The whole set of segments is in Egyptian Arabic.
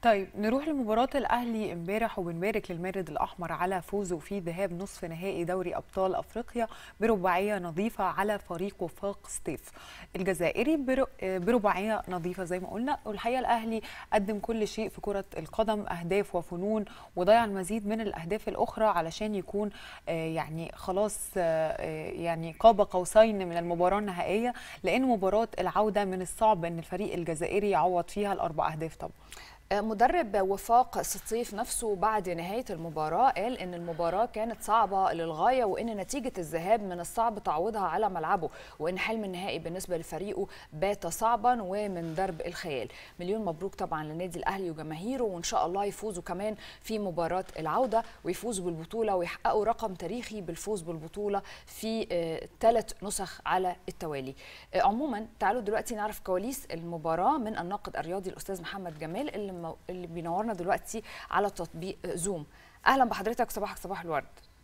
طيب نروح لمباراة الأهلي امبارح وبنبارك للمارد الأحمر على فوزه في ذهاب نصف نهائي دوري أبطال أفريقيا برباعية نظيفة على فريق وفاق سطيف الجزائري بر- برباعية نظيفة زي ما قلنا والحقيقة الأهلي قدم كل شيء في كرة القدم أهداف وفنون وضيع المزيد من الأهداف الأخرى علشان يكون آه، يعني خلاص آه، آه، يعني قاب قوسين من المباراة النهائية لأن مباراة العودة من الصعب أن الفريق الجزائري يعوض فيها الأربع أهداف طبعا مدرب وفاق سطيف نفسه بعد نهاية المباراة قال إن المباراة كانت صعبة للغاية وإن نتيجة الذهاب من الصعب تعويضها على ملعبه وإن حلم النهائي بالنسبة لفريقه بات صعبا ومن درب الخيال مليون مبروك طبعا للنادي الأهلي وجماهيره وإن شاء الله يفوزوا كمان في مباراة العودة ويفوزوا بالبطولة ويحققوا رقم تاريخي بالفوز بالبطولة في ثلاث نسخ على التوالي آه، عموما تعالوا دلوقتي نعرف كواليس المباراة من الناقد الرياضي الأستاذ محمد جمال اللي, مو... اللي بينورنا دلوقتي على تطبيق آه، زوم أهلا بحضرتك صباحك صباح الورد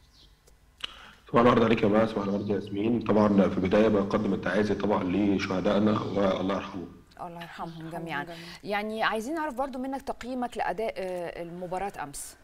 طبعا الورد عليك يا باسم وعلى ورد ياسمين طبعا في البدايه بقدم التعازي طبعا لشهدائنا والله يرحمهم الله يرحمهم يرحمهم جميعا جميعاً. يعني عايزين نعرف برضو منك تقييمك لأداء آه، المباراة أمس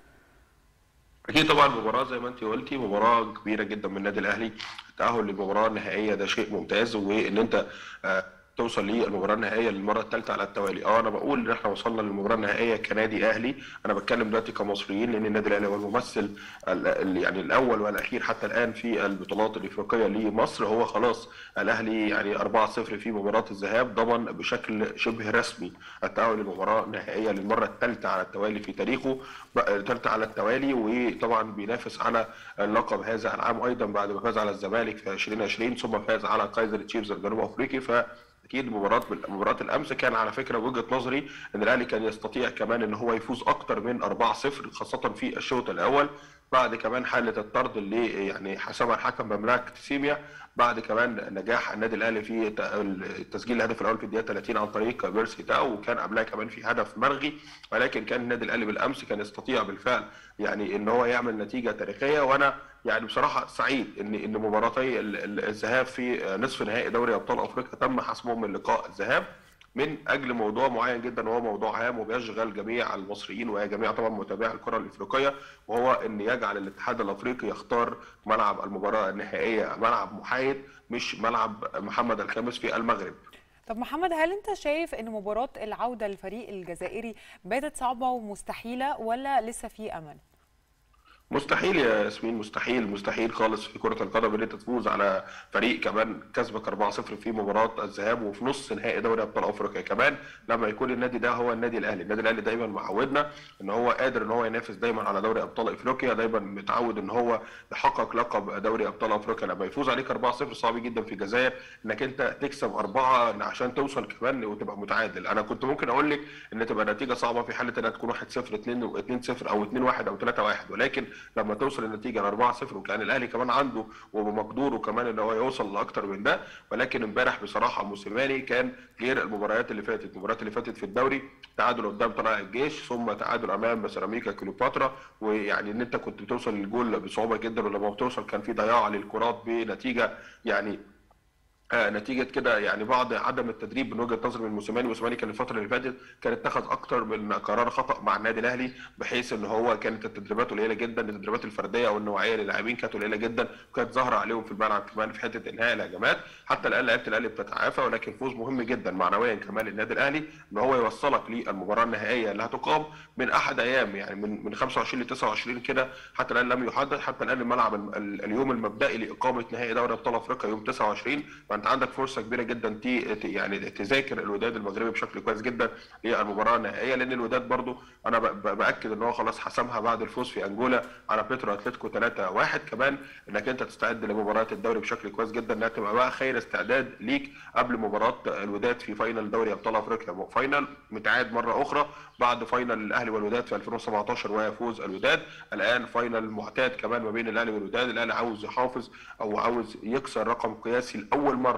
اكيد طبعا المباراه زي ما انت قلتي مباراه كبيره جدا من النادي الاهلي التاهل للمباراه النهائيه ده شيء ممتاز وان انت آه، توصل للمباراه النهائيه للمره الثالثه على التوالي اه انا بقول ان احنا وصلنا للمباراه النهائيه كنادي اهلي انا بتكلم دلوقتي كمصريين لان النادي الاهلي هو الممثل ال- ال- يعني الاول والاخير حتى الان في البطولات الافريقيه لمصر هو خلاص الاهلي يعني 4-0 في مباراه الذهاب ضمن بشكل شبه رسمي التاهل للمباراه النهائيه للمره الثالثه على التوالي في تاريخه بقى الثالثه على التوالي وطبعا بينافس على اللقب هذا العام ايضا بعد ما فاز على الزمالك في 2020 ثم فاز على كايزر تشيفز الجنوب افريقي ف اكيد مباراه مباراه الامس كان على فكره وجهه نظري ان الاهلي كان يستطيع كمان ان هو يفوز اكتر من 4-0 خاصه في الشوط الاول بعد كمان حاله الطرد اللي يعني حسمها الحكم بملاك تسيميا بعد كمان نجاح النادي الاهلي في ت- تسجيل الهدف الاول في الدقيقه 30 عن طريق بيرسي تاو وكان قبلها كمان في هدف مرغي ولكن كان النادي الاهلي بالامس كان يستطيع بالفعل يعني ان هو يعمل نتيجه تاريخيه وانا يعني بصراحه سعيد ان ان مباراتي ال- ال- الذهاب في نصف نهائي دوري ابطال افريقيا تم حسمهم من لقاء الذهاب من اجل موضوع معين جدا وهو موضوع هام وبيشغل جميع المصريين وجميع طبعا متابعي الكره الافريقيه وهو ان يجعل الاتحاد الافريقي يختار ملعب المباراه النهائيه ملعب محايد مش ملعب محمد الخامس في المغرب طب محمد هل انت شايف ان مباراة العودة للفريق الجزائري باتت صعبة ومستحيلة ولا لسه في امل؟ مستحيل يا ياسمين مستحيل مستحيل خالص في كرة القدم ان انت تفوز على فريق كمان كسبك 4-0 في مباراة الذهاب وفي نص نهائي دوري ابطال افريقيا كمان لما يكون النادي ده هو النادي الاهلي، النادي الاهلي دايما معودنا ان هو قادر ان هو ينافس دايما على دوري ابطال افريقيا، دايما متعود ان هو يحقق لقب دوري ابطال افريقيا لما يفوز عليك 4-0 صعب جدا في الجزائر انك انت تكسب اربعة عشان توصل كمان وتبقى متعادل، انا كنت ممكن اقول لك ان تبقى نتيجة صعبة في حالة انها تكون 1-0 2-0 او 2-1 او 3-1 ولكن لما توصل النتيجه ل 4-0 وكان الاهلي كمان عنده وبمقدوره كمان ان هو يوصل لاكتر من ده ولكن امبارح بصراحه موسيماني كان غير المباريات اللي فاتت المباريات اللي فاتت في الدوري تعادل قدام طلائع الجيش ثم تعادل امام سيراميكا كليوباترا ويعني ان انت كنت بتوصل للجول بصعوبه جدا ولما بتوصل كان في ضياع للكرات بنتيجه يعني آه نتيجه كده يعني بعض عدم التدريب من وجهه نظر من موسيماني موسيماني كان الفتره اللي فاتت كان اتخذ اكتر من قرار خطا مع النادي الاهلي بحيث ان هو كانت التدريبات قليله جدا التدريبات الفرديه او النوعيه للاعبين كانت قليله جدا وكانت ظاهره عليهم في الملعب كمان في حته انهاء الهجمات حتى الان لعيبه الاهلي بتتعافى ولكن فوز مهم جدا معنويا كمان للنادي الاهلي ان هو يوصلك للمباراه النهائيه اللي هتقام من احد ايام يعني من من 25 ل 29 كده حتى الان لم يحدد حتى الان الملعب ال- ال- اليوم المبدئي لاقامه نهائي دوري ابطال افريقيا يوم 29 فانت عندك فرصه كبيره جدا تي ت- يعني تذاكر الوداد المغربي بشكل كويس جدا للمباراه النهائيه لان الوداد برضو انا ب- ب- باكد ان هو خلاص حسمها بعد الفوز في انجولا على بيترو اتلتيكو 3-1 كمان انك انت تستعد لمباراه الدوري بشكل كويس جدا انها تبقى بقى خير استعداد ليك قبل مباراه الوداد في فاينل دوري ابطال افريقيا فاينل متعاد مره اخرى بعد فاينل الاهلي والوداد في 2017 ويفوز الوداد الان فاينل معتاد كمان ما بين الاهلي والوداد الاهلي عاوز يحافظ او عاوز يكسر رقم قياسي لاول مره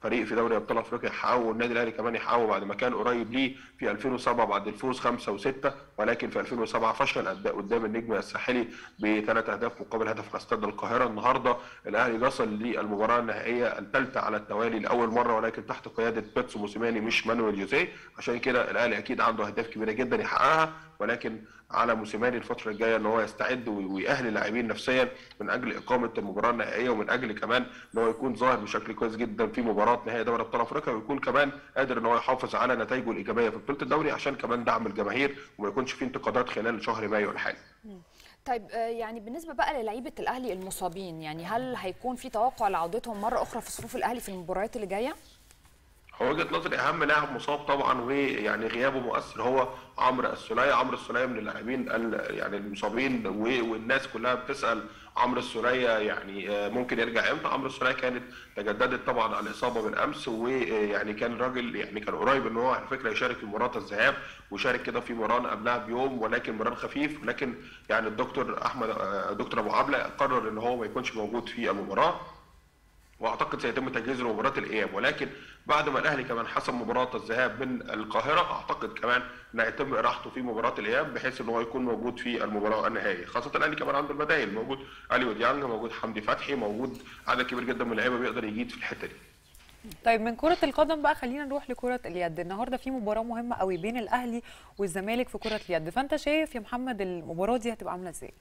فريق في دوري ابطال افريقيا يحققه والنادي الاهلي كمان يحققه بعد ما كان قريب ليه في 2007 بعد الفوز 5 و6 ولكن في 2007 فشل اداء قدام النجم الساحلي بثلاث اهداف مقابل هدف على استاد القاهره النهارده الاهلي وصل للمباراه النهائيه الثالثه على التوالي لاول مره ولكن تحت قياده بيتسو موسيماني مش مانويل جوزيه عشان كده الاهلي اكيد عنده اهداف كبيره جدا يحققها ولكن على موسيماني الفتره الجايه ان هو يستعد ويأهل اللاعبين نفسيا من اجل اقامه المباراه النهائيه ومن اجل كمان ان هو يكون ظاهر بشكل كويس جدا في مباراه نهائي دوري ابطال افريقيا ويكون كمان قادر ان هو يحافظ على نتائجه الايجابيه في بطوله الدوري عشان كمان دعم الجماهير وما يكونش في انتقادات خلال شهر مايو الحالي. طيب يعني بالنسبه بقى للعيبه الاهلي المصابين يعني هل هيكون في توقع لعودتهم مره اخرى في صفوف الاهلي في المباريات اللي جايه؟ هو وجهه نظري اهم لاعب مصاب طبعا ويعني غيابه مؤثر هو عمرو السوليه عمرو السوليه من اللاعبين يعني المصابين والناس كلها بتسال عمرو السوليه يعني ممكن يرجع امتى عمرو السوليه كانت تجددت طبعا على الاصابه بالامس ويعني كان الراجل يعني كان قريب ان هو على فكره يشارك في مباراه الذهاب وشارك كده في مران قبلها بيوم ولكن مران خفيف ولكن يعني الدكتور احمد دكتور ابو عبله قرر ان هو ما يكونش موجود في المباراه واعتقد سيتم تجهيزه لمباراه الاياب ولكن بعد ما الاهلي كمان حسم مباراه الذهاب من القاهره اعتقد كمان ان هيتم اراحته في مباراه الاياب بحيث ان هو يكون موجود في المباراه النهائيه خاصه الاهلي كمان عنده البدائل موجود علي وديانج موجود حمدي فتحي موجود عدد كبير جدا من اللعيبه بيقدر يجيد في الحته دي طيب من كرة القدم بقى خلينا نروح لكرة اليد النهارده في مباراة مهمة قوي بين الأهلي والزمالك في كرة اليد فأنت شايف يا محمد المباراة دي هتبقى عاملة ازاي؟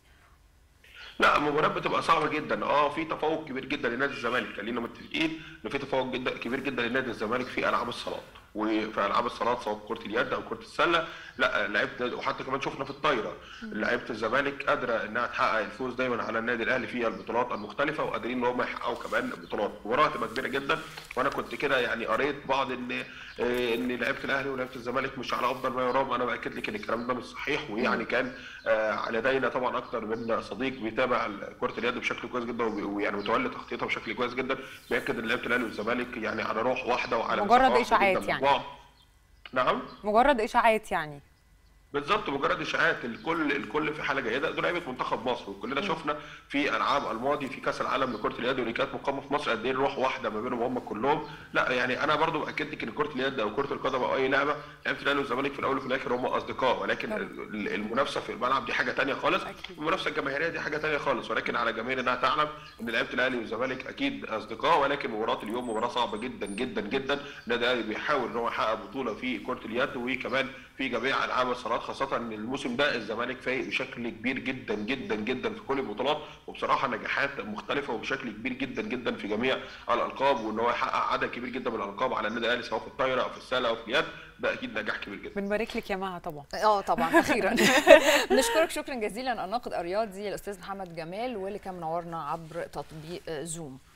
لا المباراه بتبقى صعبه جدا اه في تفوق كبير جدا لنادي الزمالك خلينا متفقين ان في تفوق جدا كبير جدا لنادي الزمالك في العاب الصالات وفي العاب الصالات سواء كره اليد او كره السله لا لعيبه وحتى كمان شفنا في الطايره لعيبه الزمالك قادره انها تحقق الفوز دايما على النادي الاهلي في البطولات المختلفه وقادرين ان هم يحققوا كمان بطولات مباراه هتبقى كبيره جدا وانا كنت كده يعني قريت بعض ان ان لعيبه الاهلي ولعيبه الزمالك مش على افضل ما يرام انا باكد لك ان الكلام ده مش صحيح ويعني كان لدينا طبعا اكتر من صديق بيتابع كره اليد بشكل كويس جدا ويعني متولي تخطيطها بشكل كويس جدا بياكد ان لعيبه الاهلي والزمالك يعني على روح واحده وعلى مجرد اشاعات يعني بعض. نعم مجرد اشاعات يعني بالظبط مجرد اشاعات الكل الكل في حاله جيده دول لعيبه منتخب مصر وكلنا شفنا في العاب الماضي في كاس العالم لكره اليد واللي كانت مقامه في مصر قد ايه روح واحده ما بينهم هم كلهم لا يعني انا برضو باكد لك ان كره اليد او كره القدم او اي لعبه لعيبه الاهلي والزمالك في الاول وفي الاخر هم اصدقاء ولكن المنافسه في الملعب دي حاجه ثانيه خالص المنافسه الجماهيريه دي حاجه ثانيه خالص ولكن على الجماهير انها تعلم ان لعيبه الاهلي والزمالك اكيد اصدقاء ولكن مباراه اليوم مباراه صعبه جدا جدا جدا النادي الاهلي بيحاول ان هو يحقق بطوله في كره اليد وكمان في جميع العاب الصالات خاصه ان الموسم ده الزمالك فايق بشكل كبير جدا جدا جدا في كل البطولات وبصراحه نجاحات مختلفه وبشكل كبير جدا جدا في جميع الالقاب وان هو يحقق عدد كبير جدا من الالقاب على النادي الاهلي سواء في الطايره او في السله او في اليد ده اكيد نجاح كبير جدا بنبارك لك يا مها طبعا اه طبعا اخيرا نشكرك شكرا جزيلا الناقد الرياضي الاستاذ محمد جمال واللي كان منورنا عبر تطبيق زوم